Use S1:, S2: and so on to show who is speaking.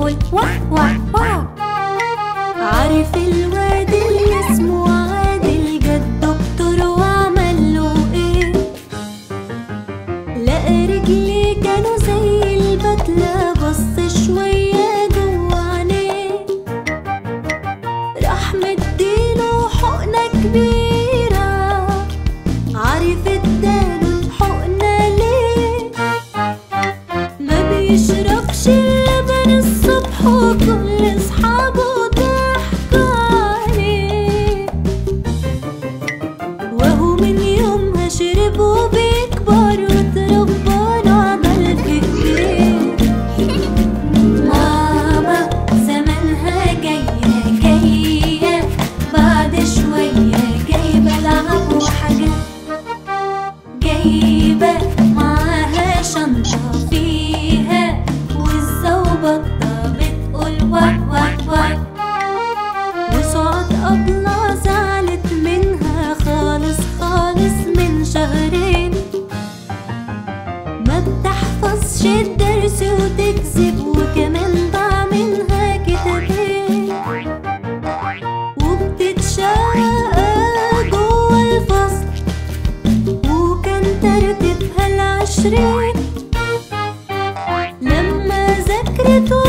S1: بتقول واه واه واه عارف الواد اللي اسمه عادل جه الدكتور وعمل له ايه لقى رجلي كانوا زي البدلة بص شوية جوا عينيه راح مديله حقنة كبيرة عارف اداله الحقنة ليه ما بيشربش اللبن الصبح وكل اصحابه ضحكوا عليه وهو من يومها شرب وبيكبر وتربى عمل في ايديه ماما زمانها جاية جاية بعد شوية جايبة لعب وحاجات جايبة معاها شنطة فيها والزوبطة بتقول واك واك واك وسعاد أبلة زعلت منها خالص خالص من شهرين ما بتحفظش الدرس وتكذب وكمان ضاع منها كتابين وبتتشقى جوه الفصل وكان ترتيبها العشرين لما ذاكرت